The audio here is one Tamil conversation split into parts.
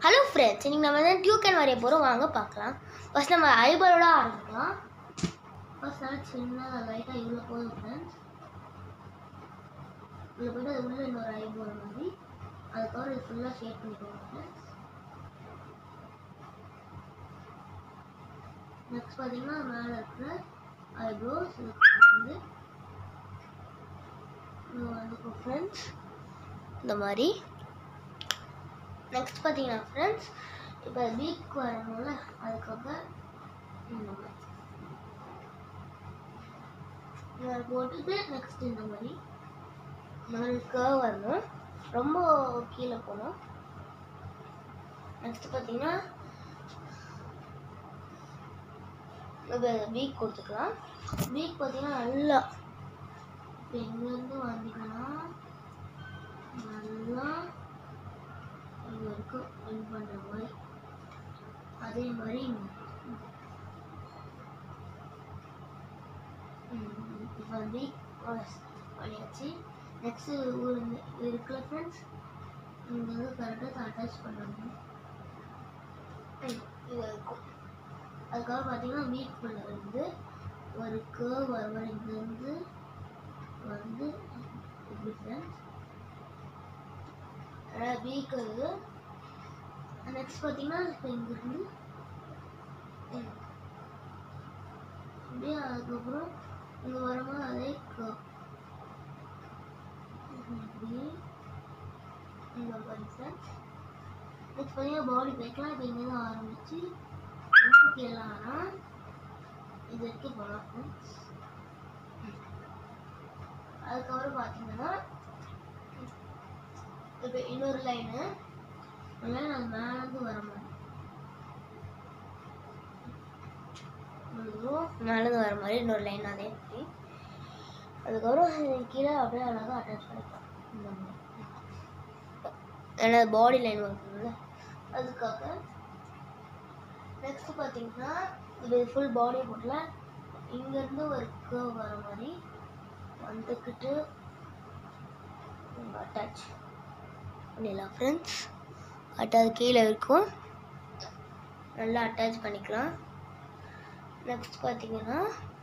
ஹலோ ஃப்ரெண்ட்ஸ் இன்னைக்கு நம்ம வந்து டியூக்கன் வரைய போகிறோம் வாங்க பார்க்கலாம் ஃபர்ஸ்ட் நம்ம ஐபாலோட ஆரம்பிக்கலாம் ஃபர்ஸ்ட் நல்லா சின்னதாக லைட்டாக இவ்வளோ போதும் ஃப்ரெண்ட்ஸ் இதில் போய்ட்டு அது உள்ள இன்னொரு ஐபால் மாதிரி அதுக்கப்புறம் இது ஃபுல்லாக ஷேட் பண்ணிக்கோங்க ஃப்ரெண்ட்ஸ் நெக்ஸ்ட் பார்த்தீங்கன்னா மேலே இருக்கிற ஐப்ரோஸ் வந்து இது வந்து ஃப்ரெண்ட்ஸ் இந்த மாதிரி நெக்ஸ்ட் பார்த்தீங்கன்னா ஃப்ரெண்ட்ஸ் இப்போ வீக் வரணும்ல அதுக்காக இந்த மாதிரி இதை போட்டுட்டு நெக்ஸ்ட் இந்த மாதிரி இந்த மாதிரி curve வரணும் ரொம்ப கீழே போகணும் நெக்ஸ்ட் பார்த்தீங்கன்னா இப்போ வீக் கொடுத்துக்கலாம் வீக் பார்த்தீங்கன்னா நல்லா இப்போ எங்கேருந்து வந்தீங்கன்னா நல்லா இது வரைக்கும் வின் பண்ணுற மாதிரி அதே மாதிரி இப்போ வந்து பண்ணியாச்சு நெக்ஸ்ட்டு ஒரு இது இருக்குல்ல ஃப்ரெண்ட்ஸ் இங்கே வந்து கரெக்டாக அட்டாச் பண்ணணும் ம், இது இருக்கும் அதுக்கப்புறம் பார்த்தீங்கன்னா வீக்குள்ளே வந்து ஒரு கேர்வ் வர மாதிரி இங்கேருந்து வந்து இப்படி ஃப்ரெண்ட்ஸ் வீக் வருது நெக்ஸ்ட் பார்த்தீங்கன்னா இப்போ இங்கிருந்து ம், அப்படியே அதுக்கப்புறம் இங்கே வரும்போது அதே curve. இப்படி இந்த மாதிரி ஃப்ரெண்ட்ஸ் நெக்ஸ்ட் பார்த்தீங்கன்னா பாடி பேக்கெலாம் இப்போ இங்கேருந்து ஆரம்பிச்சு ரொம்ப கீழே ஆனால் இது வரைக்கும் போகலாம் ஃப்ரெண்ட்ஸ் அதுக்கப்புறம் பார்த்தீங்கன்னா இப்போ இன்னொரு லைனு அதனால நான் மேலேருந்து வர மாதிரி மேலேருந்து வர மாதிரி இன்னொரு லைன் அதே மாதிரி அதுக்கப்புறம் இது கீழே அப்படியே அழகாக அட்டாச் பண்ணிக்கலாம் இந்த மாதிரி ஏன்னா பாடி லைன் வருதுல்ல அதுக்காக நெக்ஸ்ட் பார்த்தீங்கன்னா இது ஃபுல் பாடியை போட்டல இங்கேருந்து ஒரு curve வர மாதிரி வந்துக்கிட்டு அட்டாச் பண்ணிடலாம் ஃப்ரெண்ட்ஸ் அட்டாச் கீழே இருக்கும் நல்லா அட்டாச் பண்ணிக்கலாம் நெக்ஸ்ட் பார்த்தீங்கன்னா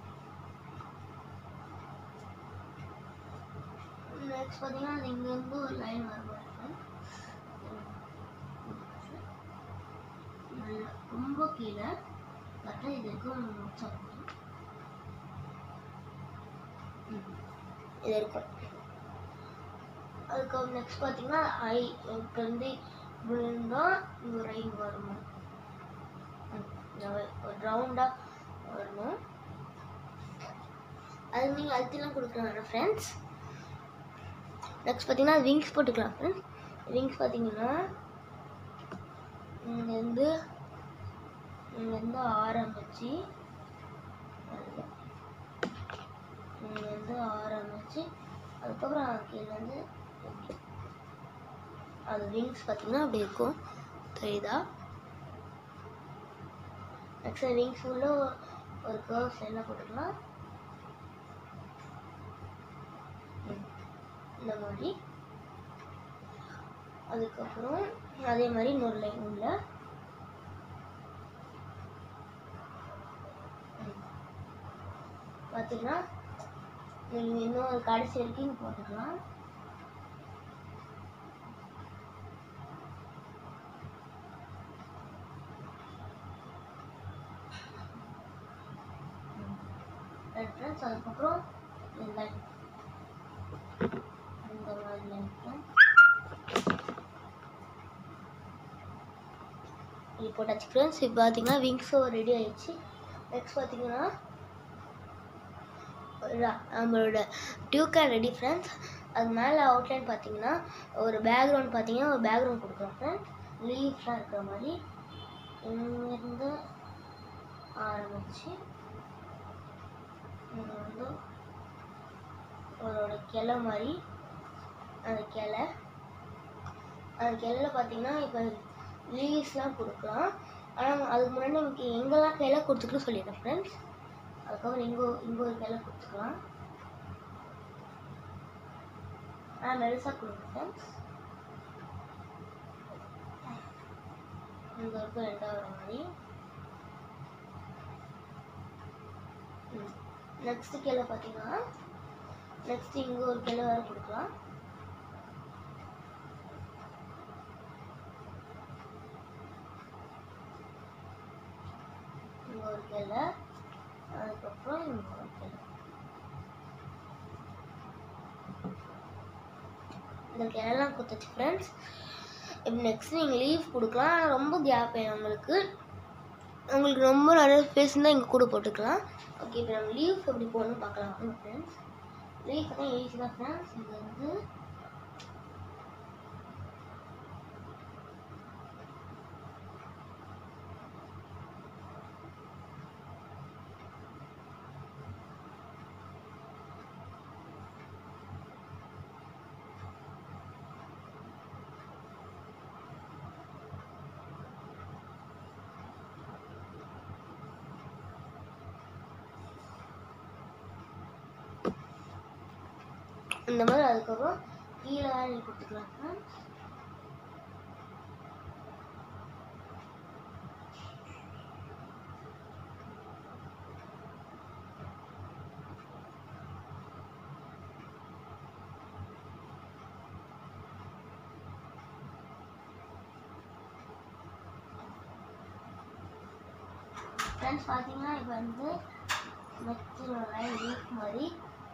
நெக்ஸ்ட் பார்த்தீங்கன்னா அது இங்கேருந்து ஒரு லைன் வர மாதிரி இருக்கும். நல்லா ரொம்ப கீழே கரெக்டாக இது இருக்கும் முடிச்சோம் இது இருக்கும் அதுக்கப்புறம் நெக்ஸ்ட் பார்த்தீங்கன்னா ஐ இப்போ வந்து விழுந்தால் இங்கே ஒரு ஐ வரணும் ஒரு ரவுண்டாக வரணும் அது நீங்கள் அழுத்திலாம் கொடுக்கலாம் ஃப்ரெண்ட்ஸ் நெக்ஸ்ட் பார்த்தீங்கன்னா விங்ஸ் போட்டுக்கலாம் ஃப்ரெண்ட்ஸ் விங்ஸ் பார்த்தீங்கன்னா இங்கேருந்து இங்கேருந்து ஆரம்பிச்சு இங்கேருந்து ஆரம்பிச்சு அதுக்கப்புறம் கீழேருந்து இப்படி. அது விங்ஸ் பார்த்தீங்கன்னா அப்படி இருக்கும் தெரியுதா நெக்ஸ்ட் விங்ஸ் உள்ள ஒரு கர்வ்ஸ் என்ன போட்டுக்கலாம் ம். இந்த மாதிரி அதுக்கப்புறம் அதே மாதிரி இன்னொரு லைன் உள்ள ம். பார்த்தீங்கன்னா நீங்கள் இன்னும் கடைசி வரைக்கும் போட்டுக்கலாம் ஃப்ரெண்ட்ஸ் அதுக்கப்புறம் இந்த லைன் இந்த மாதிரி லைன் இது போட்டாச்சு ஃப்ரெண்ட்ஸ் இப்போ பார்த்தீங்கன்னா விங்ஸும் ரெடி ஆயிடுச்சு நெக்ஸ்ட் பார்த்தீங்கன்னா ர- நம்மளோட டியூக்கர் ரெடி ஃப்ரெண்ட்ஸ் அது மேலே அவுட்லைன் பார்த்தீங்கன்னா ஒரு பேக்ரவுண்ட் பார்த்தீங்கன்னா ஒரு பேக்ரவுண்ட் கொடுக்குறோம் ஃப்ரெண்ட்ஸ் லீவ்ஸ்லாம் இருக்கிற மாதிரி இங்கேருந்து ஆரம்பிச்சு இங்கே வந்து ஒரு கிளை மாதிரி அந்த கிளை அந்த கிளையில பார்த்தீங்கன்னா இப்போ லீவ்ஸ்லாம் கொடுக்கலாம் ஆனால் அதுக்கு முன்னாடி நமக்கு எங்கெல்லாம் கிளை கொடுத்துட்டு சொல்லிடுறேன் ஃப்ரெண்ட்ஸ் அதுக்கப்புறம் இங்கே இங்கே ஒரு கிளை கொடுத்துக்கலாம் ஆனால் மெலிசாக கொடுங்க ஃப்ரெண்ட்ஸ் இங்கே இருக்க ரெண்டாவது வர மாதிரி நெக்ஸ்ட் கீழே பார்த்தீங்கன்னா நெக்ஸ்ட் இங்கே ஒரு கிளை வேறு கொடுக்கலாம் இங்கே ஒரு கிளை அதுக்கப்புறம் இங்கே ஒரு கிளை இந்த கிளைலாம் கொடுத்துச்சு ஃப்ரெண்ட்ஸ் இப்போ நெக்ஸ்ட் நீங்கள் லீவ் கொடுக்கலாம் ஆனால் ரொம்ப கேப் வேணும் உங்களுக்கு உங்களுக்கு ரொம்ப நிறைய ஸ்பேஸ் இருந்தால் இங்கே கூட போட்டுக்கலாம் ஓகே இப்போ நம்ம லீவ் எப்படி போகணும்னு பார்க்கலாம் வாங்க ஃப்ரெண்ட்ஸ் லீவ் தான் ஈஸி தான் ஃப்ரெண்ட்ஸ் இது வந்து இந்த மாதிரி அதுக்கப்புறம் கீழே வேலை கொடுத்துக்கலாம் ஃப்ரெண்ட்ஸ் ஃப்ரெண்ட்ஸ் பார்த்தீங்கன்னா இப்போ வந்து நெக்ஸ்ட் லைன் லீஃப் மாதிரி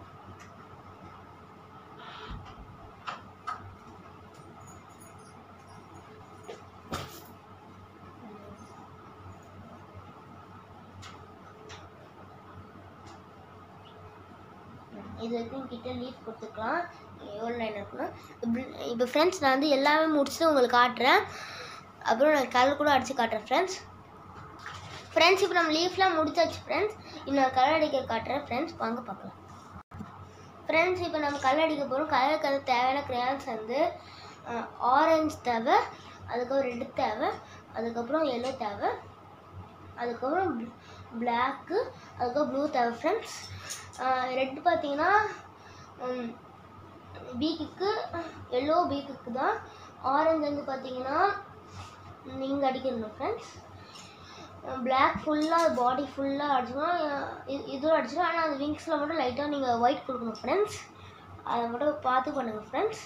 இது வரைக்கும் கிட்ட லீஃப் கொடுத்துக்கலாம் எவ்வளோ லைன் இருக்குன்னா இப்போ ஃப்ரெண்ட்ஸ் நான் வந்து எல்லாமே முடிச்சுட்டு உங்களுக்கு காட்டுறேன் அப்புறம் நான் கலர் கூட அடித்து காட்டுறேன் ஃப்ரெண்ட்ஸ் ஃப்ரெண்ட்ஸ் இப்போ நம்ம லீஃப்லாம் முடிச்சாச்சு ஃப்ரெண்ட்ஸ் இன்னொரு கலர் அடிக்க காட்டுறேன் ஃப்ரெண்ட்ஸ் வாங்க பார்க்கலாம் ஃப்ரெண்ட்ஸ் இப்போ நம்ம கலர் அடிக்க போகிறோம் கலர் கலர் தேவையான கிரேயான்ஸ் வந்து ஆரஞ்சு தேவை அதுக்கப்புறம் ரெட்டு தேவை அதுக்கப்புறம் எல்லோ தேவை அதுக்கப்புறம் பிளாக்கு அதுக்கப்புறம் ப்ளூ தேவை ஃப்ரெண்ட்ஸ் ரெட் பார்த்தீங்கன்னா பீக்குக்கு எல்லோ பீக்குக்கு தான் ஆரஞ்சு வந்து பார்த்தீங்கன்னா நீங்கள் அடிக்கணும் ஃப்ரெண்ட்ஸ் பிளாக் ஃபுல்லாக பாடி ஃபுல்லாக அடிச்சுக்கணும் இதுவும் அடிச்சிடும் ஆனால் அந்த விங்ஸில் மட்டும் லைட்டாக நீங்கள் ஒயிட் கொடுக்கணும் ஃப்ரெண்ட்ஸ் அதை மட்டும் பார்த்து பண்ணுங்கள் ஃப்ரெண்ட்ஸ்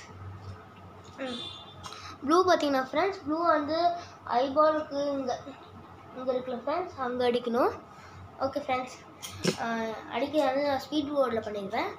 ப்ளூ பார்த்தீங்கன்னா ஃப்ரெண்ட்ஸ் ப்ளூ வந்து ஐபாலுக்கு இங்கே இங்கே இருக்குல்ல ஃப்ரெண்ட்ஸ் அங்கே அடிக்கணும் ஓகே ஃப்ரெண்ட்ஸ் அடிக்க வந்து நான் ஸ்பீட் போர்டில் பண்ணிடுவேன்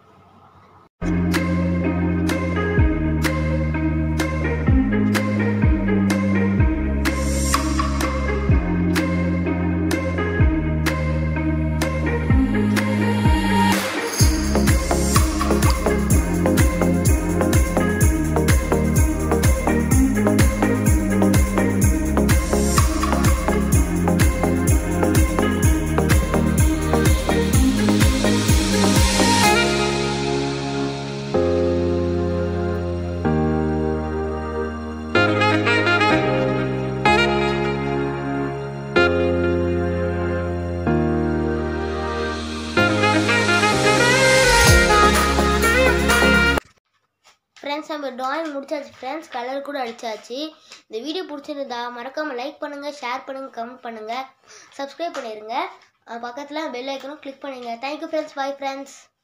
ஃப்ரெண்ட்ஸ் நம்ம ட்ராயிங் முடிச்சாச்சு ஃப்ரெண்ட்ஸ் கலர் கூட அடிச்சாச்சு இந்த வீடியோ பிடிச்சிருந்தா மறக்காமல் லைக் பண்ணுங்கள் ஷேர் பண்ணுங்கள் கமெண்ட் பண்ணுங்கள் சப்ஸ்கிரைப் பண்ணிடுங்க பக்கத்தில் பெல் ஐக்கனும் கிளிக் பண்ணுங்கள் தேங்க்யூ ஃப்ரெண்ட்ஸ் பாய் ஃப்ரெண்ட்ஸ்